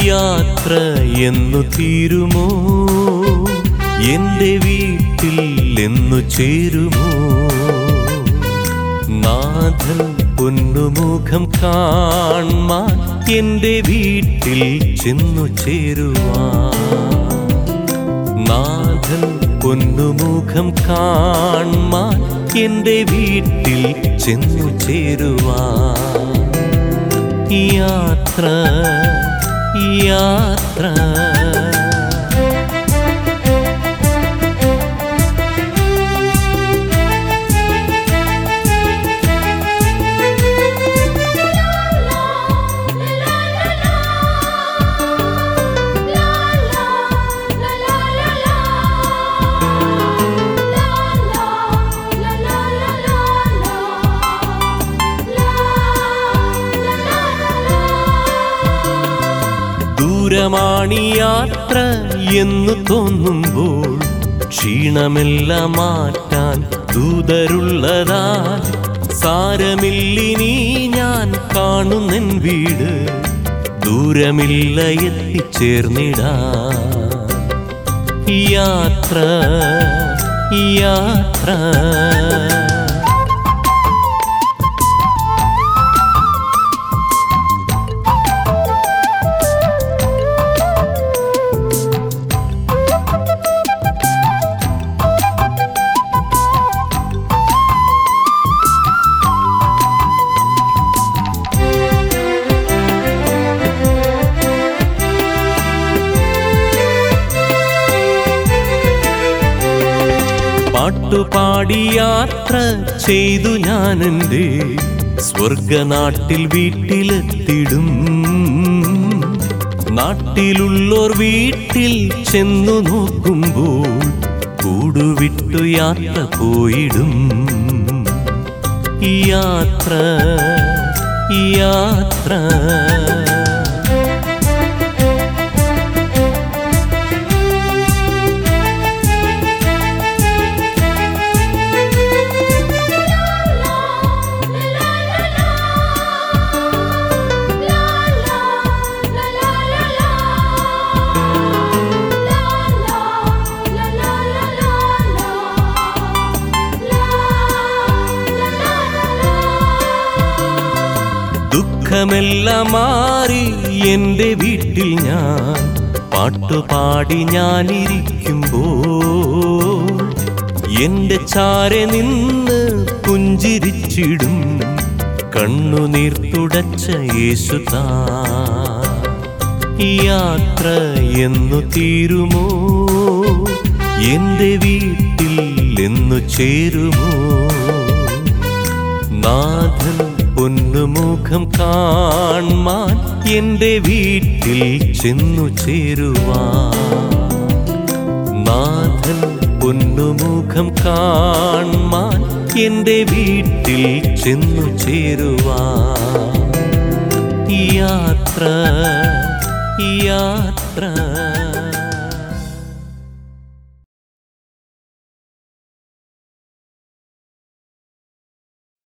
യാത്ര എന്നു തീരുമോ എന്റെ വീട്ടിൽ എന്നു ചേരുമോ നാഥൻ പൊന്നുമുഖം കാൺമാൻ എന്റെ വീട്ടിൽ ചെന്നു ചേരുവാൻ നാഥൻ പൊന്നുമുഖം കാൺമാൻ എന്റെ വീട്ടിൽ ചെന്നു ചേരുവാൻ യാത്ര യാത്ര ദൂരമാണി യാത്ര എന്നു തോന്നുമ്പോൾ ക്ഷീണമെല്ലാം മാറ്റാൻ ദൂതരുള്ളതാൽ സാരമില്ലിനി ഞാൻ കാണുന്നെൻ വീട് ദൂരമില്ല എത്തിച്ചേർന്നിടാ യാത്ര യാത്ര പാട്ടുപാടി യാത്ര ചെയ്തു ഞാൻ എൻ്റെ സ്വർഗനാട്ടിൽ വീട്ടിലെത്തിടും നാട്ടിലുള്ളോർ വീട്ടിൽ ചെന്നു നോക്കുമ്പോൾ കൂടുവിട്ടു യാത്ര പോയിടും യാത്ര യാത്ര ദുഃഖമെല്ലാം മാറി എൻ്റെ വീട്ടിൽ ഞാൻ പാട്ടുപാടി ഞാനിരിക്കുമ്പോൾ എൻ്റെ ചാരെ നിന്ന് പുഞ്ചിരിച്ചിടും കണ്ണുനീർ തുടച്ച യേശുതാ യാത്ര എന്നു തീരുമോ എൻ്റെ വീട്ടിൽ എന്നു ചേരുമോ നാഥൻ പൊന്നുമുഖം കാൺമാൻ എന്റെ വീട്ടിൽ ചെന്നു ചേരുവാൻ നാഥൻ പൊന്നുമുഖം കാൺമാൻ എന്റെ വീട്ടിൽ ചെന്നു ചേരുവാൻ യാത്ര യാത്ര